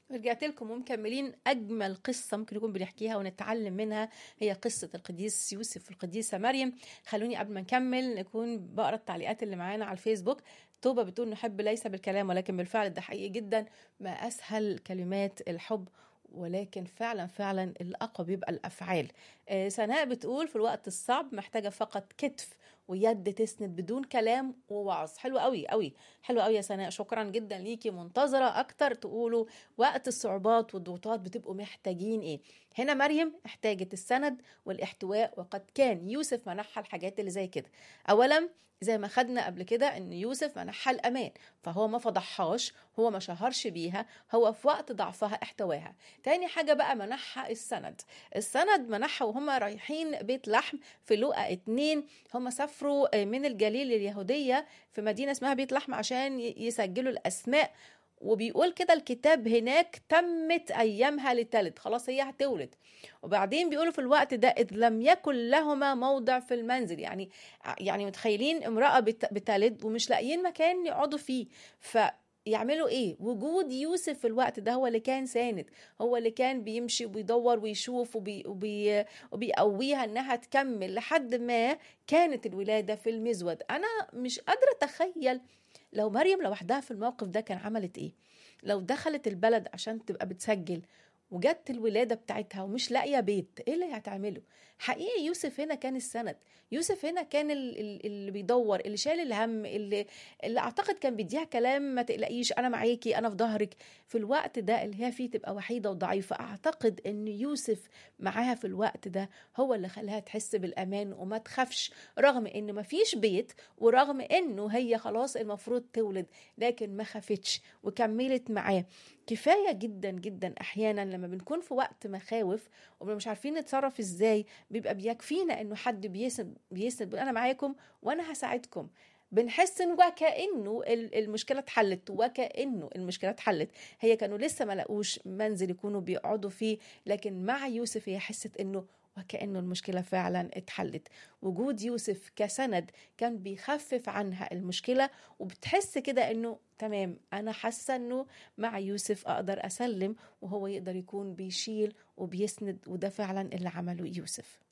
رجعت لكم ومكملين اجمل قصه ممكن نكون بنحكيها ونتعلم منها هي قصه القديس يوسف والقديسه مريم خلوني قبل ما نكمل نكون بقرا التعليقات اللي معانا على الفيسبوك توبة بتقول نحب ليس بالكلام ولكن بالفعل ده حقيقي جدا ما اسهل كلمات الحب ولكن فعلا فعلا الاقوى بيبقى الافعال آه سناء بتقول في الوقت الصعب محتاجه فقط كتف ويد تسند بدون كلام ووعظ حلو قوي قوي حلو قوي يا سناء شكرا جدا ليكي منتظره اكتر تقولوا وقت الصعوبات والضغوطات بتبقوا محتاجين ايه هنا مريم احتاجت السند والاحتواء وقد كان يوسف منحها الحاجات اللي زي كده اولا زي ما خدنا قبل كده ان يوسف منحها الامان فهو ما فضحهاش هو ما شهرش بيها هو في وقت ضعفها احتواها تاني حاجة بقى منحها السند السند منحها وهم رايحين بيت لحم في لقا اتنين هم سافروا من الجليل اليهودية في مدينة اسمها بيت لحم عشان يسجلوا الأسماء وبيقول كده الكتاب هناك تمت ايامها لتلد خلاص هي هتولد وبعدين بيقولوا في الوقت ده اذ لم يكن لهما موضع في المنزل يعني يعني متخيلين امراه بتلد ومش لاقيين مكان يقعدوا فيه ف يعملوا ايه وجود يوسف في الوقت ده هو اللي كان ساند هو اللي كان بيمشي وبيدور ويشوف وبي وبي وبيقويها انها تكمل لحد ما كانت الولاده في المزود انا مش قادره اتخيل لو مريم لوحدها في الموقف ده كان عملت ايه لو دخلت البلد عشان تبقى بتسجل وجت الولادة بتاعتها ومش لاقية بيت ايه اللي هتعمله حقيقي يوسف هنا كان السند يوسف هنا كان اللي بيدور اللي شال الهم اللي, اللي اعتقد كان بيديها كلام ما تقلقيش انا معاكي انا في ظهرك في الوقت ده اللي هي فيه تبقى وحيدة وضعيفة اعتقد ان يوسف معاها في الوقت ده هو اللي خلاها تحس بالامان وما تخافش رغم ان ما فيش بيت ورغم انه هي خلاص المفروض تولد لكن ما خافتش وكملت معاه كفاية جدا جدا أحيانا لما بنكون في وقت مخاوف ومش عارفين نتصرف إزاي بيبقى بيكفينا إنه حد بيسند بيسند أنا معاكم وأنا هساعدكم بنحس ان وكانه المشكله اتحلت وكانه المشكله اتحلت هي كانوا لسه ما لقوش منزل يكونوا بيقعدوا فيه لكن مع يوسف هي حست انه وكأنه المشكلة فعلا اتحلت وجود يوسف كسند كان بيخفف عنها المشكلة وبتحس كده انه تمام انا حاسة انه مع يوسف اقدر اسلم وهو يقدر يكون بيشيل وبيسند وده فعلا اللي عمله يوسف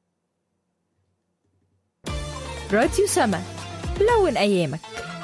راديو سما لون ايامك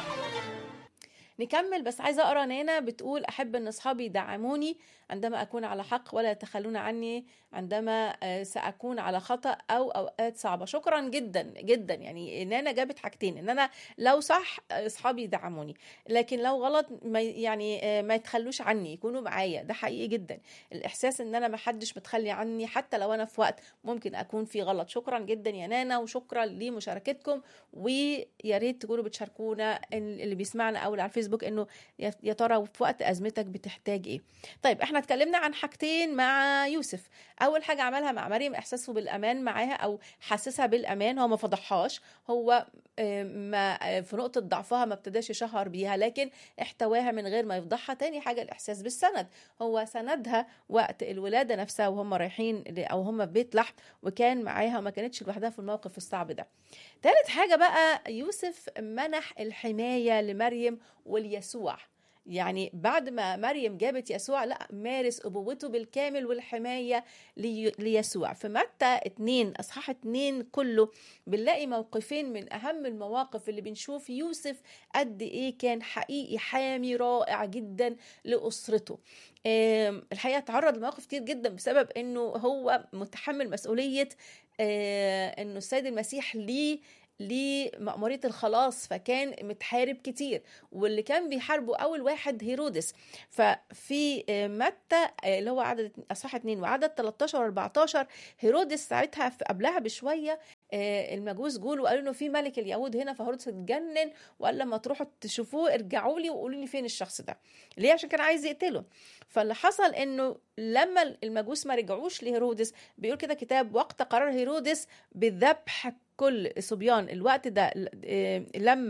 نكمل بس عايزه اقرا نانا بتقول احب ان اصحابي يدعموني عندما اكون على حق ولا يتخلون عني عندما ساكون على خطا او اوقات صعبه شكرا جدا جدا يعني نانا جابت حاجتين ان انا لو صح اصحابي يدعموني لكن لو غلط ما يعني ما يتخلوش عني يكونوا معايا ده حقيقي جدا الاحساس ان انا ما حدش متخلي عني حتى لو انا في وقت ممكن اكون في غلط شكرا جدا يا نانا وشكرا لمشاركتكم ويا ريت تكونوا بتشاركونا اللي بيسمعنا او على الفيسبوك انه يا ترى في وقت ازمتك بتحتاج ايه طيب احنا اتكلمنا عن حاجتين مع يوسف اول حاجه عملها مع مريم احساسه بالامان معاها او حسسها بالامان هو ما فضحهاش هو ما في نقطه ضعفها ما ابتداش يشهر بيها لكن احتواها من غير ما يفضحها تاني حاجه الاحساس بالسند هو سندها وقت الولاده نفسها وهم رايحين او هم في بيت لحم وكان معاها وما كانتش لوحدها في الموقف الصعب ده تالت حاجه بقى يوسف منح الحمايه لمريم وليسوع يعني بعد ما مريم جابت يسوع لا مارس ابوته بالكامل والحمايه لي ليسوع في متى 2 اصحاح 2 كله بنلاقي موقفين من اهم المواقف اللي بنشوف يوسف قد ايه كان حقيقي حامي رائع جدا لاسرته الحقيقه تعرض لمواقف كتير جدا بسبب انه هو متحمل مسؤوليه انه السيد المسيح ليه لمأمورية الخلاص فكان متحارب كتير واللي كان بيحاربه أول واحد هيرودس ففي متى اللي هو عدد أصحاح 2 وعدد 13 و 14 هيرودس ساعتها قبلها بشوية المجوس جولوا وقالوا انه في ملك اليهود هنا فهيرودس اتجنن وقال لما تروحوا تشوفوه ارجعوا لي وقولوا لي فين الشخص ده ليه عشان كان عايز يقتله فاللي حصل انه لما المجوس ما رجعوش لهيرودس بيقول كده كتاب وقت قرار هيرودس بذبح كل صبيان الوقت ده لما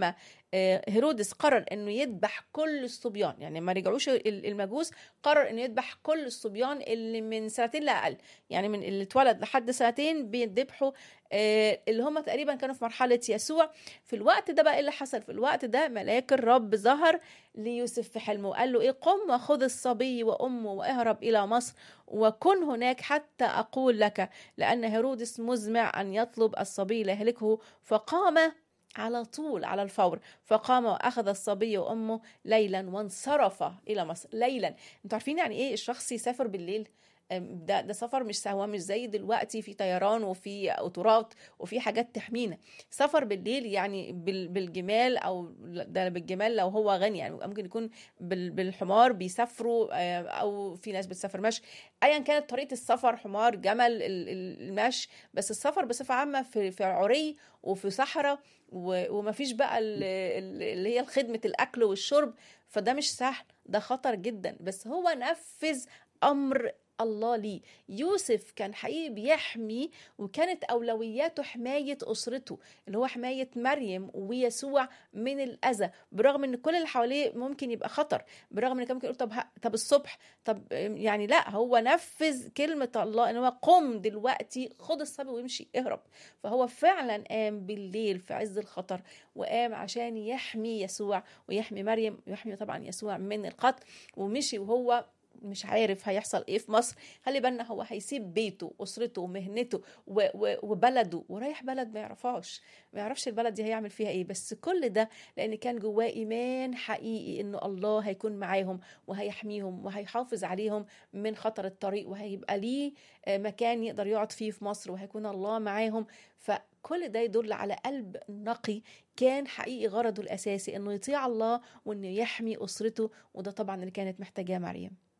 آه، هيرودس قرر انه يذبح كل الصبيان يعني ما رجعوش ال- المجوس قرر انه يذبح كل الصبيان اللي من سنتين لاقل يعني من اللي اتولد لحد سنتين بيذبحوا آه، اللي هم تقريبا كانوا في مرحله يسوع في الوقت ده بقى ايه اللي حصل في الوقت ده ملاك الرب ظهر ليوسف في حلمه وقال له ايه قم وخذ الصبي وامه واهرب الى مصر وكن هناك حتى اقول لك لان هيرودس مزمع ان يطلب الصبي ليهلكه فقام على طول على الفور فقام واخذ الصبي وامه ليلا وانصرف الى مصر ليلا انتوا عارفين يعني ايه الشخص يسافر بالليل أم، ده ده سفر مش سهوا مش زي دلوقتي في طيران وفي قطارات وفي حاجات تحمينا سفر بالليل يعني بال- بالجمال او ده بالجمال لو هو غني يعني ممكن يكون بال- بالحمار بيسافروا آه، او في ناس بتسافر مشي ايا كانت طريقه السفر حمار جمل ال- ال- المشي بس السفر بصفه عامه في في عري وفي صحراء و- ومفيش بقى ال- ال- اللي هي خدمه الاكل والشرب فده مش سهل ده خطر جدا بس هو نفذ امر الله ليه يوسف كان حقيقي بيحمي وكانت اولوياته حمايه اسرته اللي هو حمايه مريم ويسوع من الاذى برغم ان كل اللي حواليه ممكن يبقى خطر برغم ان كان ممكن يقول طب ه- طب الصبح طب يعني لا هو نفذ كلمه الله ان هو قم دلوقتي خد الصبي وامشي اهرب فهو فعلا قام بالليل في عز الخطر وقام عشان يحمي يسوع ويحمي مريم ويحمي طبعا يسوع من القتل ومشي وهو مش عارف هيحصل ايه في مصر خلي بالنا هو هيسيب بيته اسرته ومهنته و- و- وبلده ورايح بلد ما يعرفهاش ما يعرفش البلد دي هيعمل فيها ايه بس كل ده لان كان جواه ايمان حقيقي انه الله هيكون معاهم وهيحميهم وهيحافظ عليهم من خطر الطريق وهيبقى ليه آه، مكان يقدر يقعد فيه في مصر وهيكون الله معاهم فكل ده يدل على قلب نقي كان حقيقي غرضه الاساسي انه يطيع الله وانه يحمي اسرته وده طبعا اللي كانت محتاجاه مريم